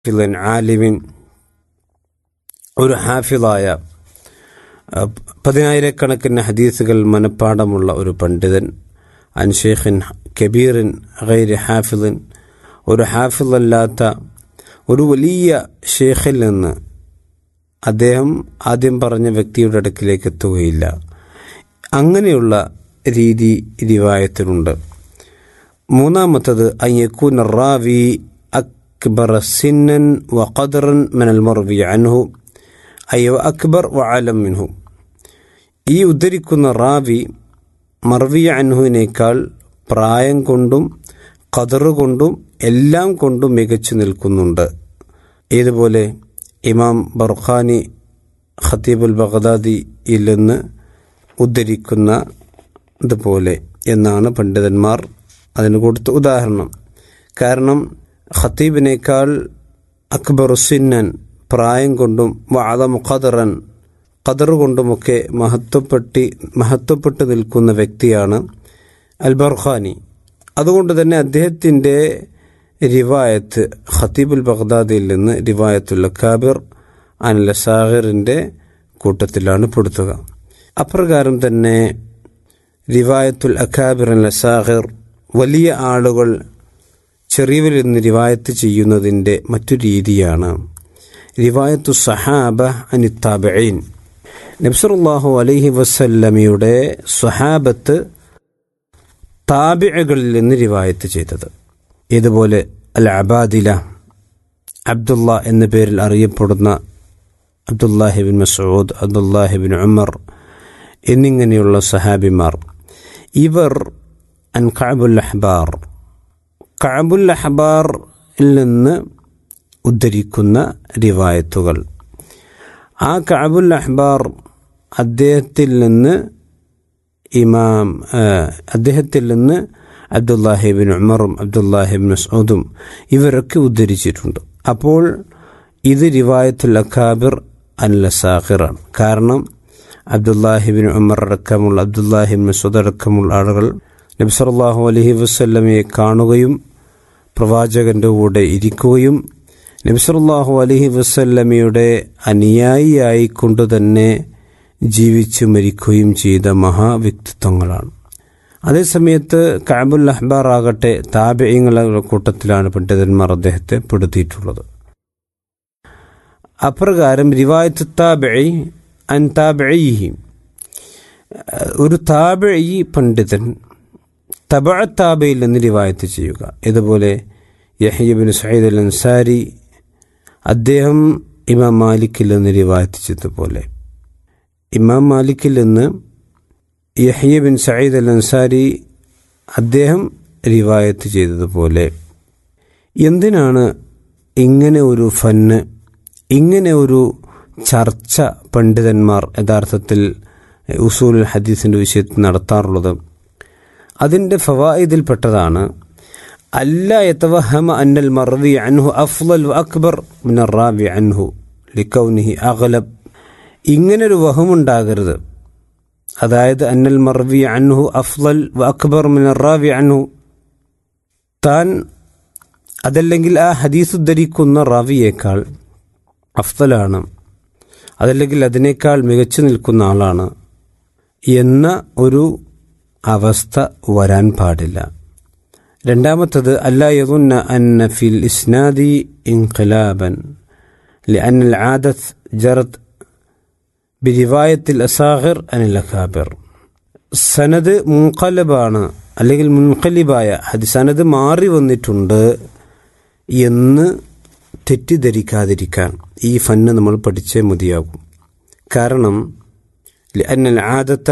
ഹാഫിളൻ ആലിമിൻ ഒരു ഹാഫിളായ അഹ്, പതിനായിരക്കണക്കിന് ഹദീസുകൾ മനഃപ്പാടമുള്ള ഒരു പണ്ഡിതൻ അൻഷേഖിൻ കബീറിൻ ഗൈർ ഹാഫിളിൻ ഒരു ഹാഫിളല്ലാത്ത ഒരു വലിയ ഷേഖിൽ നിന്ന് അദ്ദേഹം ആദ്യം പറഞ്ഞ വ്യക്തിയുടെ അടുക്കിലേക്ക് എത്തുകയില്ല അങ്ങനെയുള്ള രീതി റിവായത്തിലുണ്ട് മൂന്നാമത്തത് അയ്യക്കൂൻ റാവി അക്ബർ സിന്നൻ വഖദറൻ മിനൽ മർവി അൻഹു അയ്യോ അക്ബർ വഅലം മിൻഹു ഈ ഉദ്ധരിക്കുന്ന റാവി മർവിയ അൻഹുവിനേക്കാൾ പ്രായം കൊണ്ടും ഖദർ കൊണ്ടും എല്ലാം കൊണ്ടും മികച്ചു നിൽക്കുന്നുണ്ട് ഏതുപോലെ ഇമാം ബർഖാനി ഖത്തീബുൽ ബഗ്ദാദിയിൽ നിന്ന് ഉദ്ധരിക്കുന്ന ഇതുപോലെ എന്നാണ് പണ്ഡിതന്മാർ അതിന് കൊടുത്ത ഉദാഹരണം കാരണം ഖത്തീബിനേക്കാൾ അക്ബറുസിന്നൻ പ്രായം കൊണ്ടും വാദം ഖദറൻ ഖദർ കൊണ്ടുമൊക്കെ മഹത്വപ്പെട്ടി മഹത്വപ്പെട്ട് നിൽക്കുന്ന വ്യക്തിയാണ് അൽ ബർഖാനി അതുകൊണ്ട് തന്നെ അദ്ദേഹത്തിൻ്റെ റിവായത്ത് ഖത്തീബുൽ ബഗ്ദാദിയിൽ നിന്ന് റിവായത്തുൽ കാബിർ അനിൽ സാഹിറിൻ്റെ കൂട്ടത്തിലാണ് പെടുത്തുക അപ്രകാരം തന്നെ റിവായത്തുൽ അക്കാബിർ അൽ സാഹിർ വലിയ ആളുകൾ ചെറിയവരിൽ നിന്ന് റിവായത്ത് ചെയ്യുന്നതിൻ്റെ മറ്റു രീതിയാണ് റിവായത്തു സഹാബ അനിത്താബൈൻ നബ്സറുല്ലാഹു അലൈഹി വസല്ലമയുടെ സ്വഹാബത്ത് താബിഴകളിൽ നിന്ന് റിവായത്ത് ചെയ്തത് ഇതുപോലെ അൽ അബാദില അബ്ദുള്ള എന്ന പേരിൽ അറിയപ്പെടുന്ന അബ്ദുല്ലാഹിബിൻ മസൂദ് അബ്ദുല്ലാഹിബിൻ ഉമർ എന്നിങ്ങനെയുള്ള സഹാബിമാർ ഇവർ അൻ കഅബുൽ അഹ്ബാർ കഅബുൽ അഹ്ബാറിൽ നിന്ന് ഉദ്ധരിക്കുന്ന റിവായത്തുകൾ ആ കഅബുൽ അഹ്ബാർ അദ്ദേഹത്തിൽ നിന്ന് ഇമാം ആ, അദ്ദേഹത്തിൽ നിന്ന് അബ്ദുല്ലാഹിബിൻ ഉമറും അബ്ദുല്ലാഹിബിൻ മസൂദും ഇവരൊക്കെ ഉദ്ധരിച്ചിട്ടുണ്ട് അപ്പോൾ ഇത് റിവായത്തുൽ അക്കാബിർ അല്ല സാഹിറാണ് കാരണം അബ്ദുല്ലാഹിബിൻ ഉമർ അടക്കമുള്ള അബ്ദുല്ലാഹിബിൻ മസൂദ് അടക്കമുള്ള ആളുകൾ നബി സല്ലല്ലാഹു അലൈഹി വസല്ലമയെ കാണുകയും പ്രവാചകന്റെ കൂടെ ഇരിക്കുകയും നബി സല്ലല്ലാഹു അലൈഹി വസല്ലമയുടെ അനുയായിയായിക്കൊണ്ട് തന്നെ ജീവിച്ചു മരിക്കുകയും ചെയ്ത മഹാവ്യക്തിത്വങ്ങളാണ് അതേസമയത്ത് കാബുൽ അഹ്ബാർ ആകട്ടെ താപയങ്ങളുടെ കൂട്ടത്തിലാണ് പണ്ഡിതന്മാർ അദ്ദേഹത്തെ പെടുത്തിയിട്ടുള്ളത് അപ്രകാരം റിവായത്ത് താബഴി അൻ താബഴി ഒരു താബഴി പണ്ഡിതൻ തബ താബയിൽ നിന്ന് റിവായത്ത് ചെയ്യുക ഇതുപോലെ യഹ്യബിൻ സയ്യിദ് അൽ അൻസാരി അദ്ദേഹം ഇമാം മാലിക്കിൽ നിന്ന് റിവായത്ത് ചെയ്തതുപോലെ ഇമാം മാലിക്കിൽ നിന്ന് Yahya bin Said al Ansari അദ്ദേഹം റിവായത്ത് ചെയ്തതുപോലെ എന്തിനാണ് ഇങ്ങനെ ഒരു ഫന്ന് ഇങ്ങനെ ഒരു ചർച്ച പണ്ഡിതന്മാർ യഥാർത്ഥത്തിൽ ഉസൂൽ ഹദീസിൻ്റെ വിഷയത്തിൽ നടത്താറുള്ളത് അതിൻ്റെ ഫവായിദിൽപ്പെട്ടതാണ് അല്ല യതവഹമ അന്നൽ മർവി അൻഹു അഫ്ളൽ വ അക്ബർ മിനർ റാവി അൻഹു ലിക്കൗനിഹി അഗ്ലബ് ഇങ്ങനൊരു വഹമുണ്ടാകരുത് അതായത് അന്നൽ മർവി അൻഹു അഫ്ളൽ വ അക്ബർ മിനർ റാവി അൻഹു താൻ അതല്ലെങ്കിൽ ആ ഹദീസ് ഉദ്ധരിക്കുന്ന റാവിയേക്കാൾ അഫ്തലാണ് അതല്ലെങ്കിൽ അതിനേക്കാൾ മികച്ചു നിൽക്കുന്ന ആളാണ് എന്ന ഒരു അവസ്ഥ വരാൻ പാടില്ല രണ്ടാമത്തത് അല്ല യദുന്ന അന്ന ഫിൽ ഇസ്നാദി ഇൻഖിലാബൻ لأن العادة جرت برواية الأساغر عن الأكابر സനത് മുൻകലബാണ് അല്ലെങ്കിൽ മുൻകലിബായ ഹദി സനത് മാറി വന്നിട്ടുണ്ട് എന്ന് തെറ്റിദ്ധരിക്കാതിരിക്കാൻ ഈ ഫന്ന് നമ്മൾ പഠിച്ചേ മതിയാകും കാരണം لأن العادة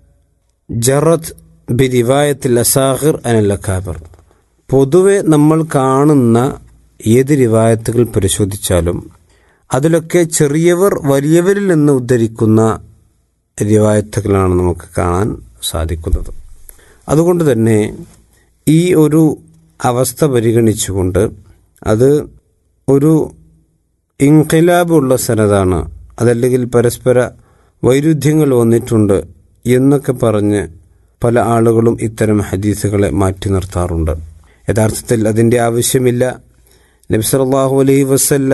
ജറത് ബിരിവായത്തിൽ അസാഹിർ അനല്ലക്കാബർ പൊതുവെ നമ്മൾ കാണുന്ന ഏത് റിവായത്തുകൾ പരിശോധിച്ചാലും അതിലൊക്കെ ചെറിയവർ വലിയവരിൽ നിന്ന് ഉദ്ധരിക്കുന്ന റിവായത്തുകളാണ് നമുക്ക് കാണാൻ സാധിക്കുന്നത് അതുകൊണ്ട് തന്നെ ഈ ഒരു അവസ്ഥ പരിഗണിച്ചുകൊണ്ട് അത് ഒരു ഇൻഖിലാബുള്ള സനതാണ് അതല്ലെങ്കിൽ പരസ്പര വൈരുദ്ധ്യങ്ങൾ വന്നിട്ടുണ്ട് എന്നൊക്കെ പറഞ്ഞ് പല ആളുകളും ഇത്തരം ഹദീസുകളെ മാറ്റി നിർത്താറുണ്ട് യഥാർത്ഥത്തിൽ അതിൻ്റെ ആവശ്യമില്ല നബി സല്ലല്ലാഹു അലൈഹി വസല്ലം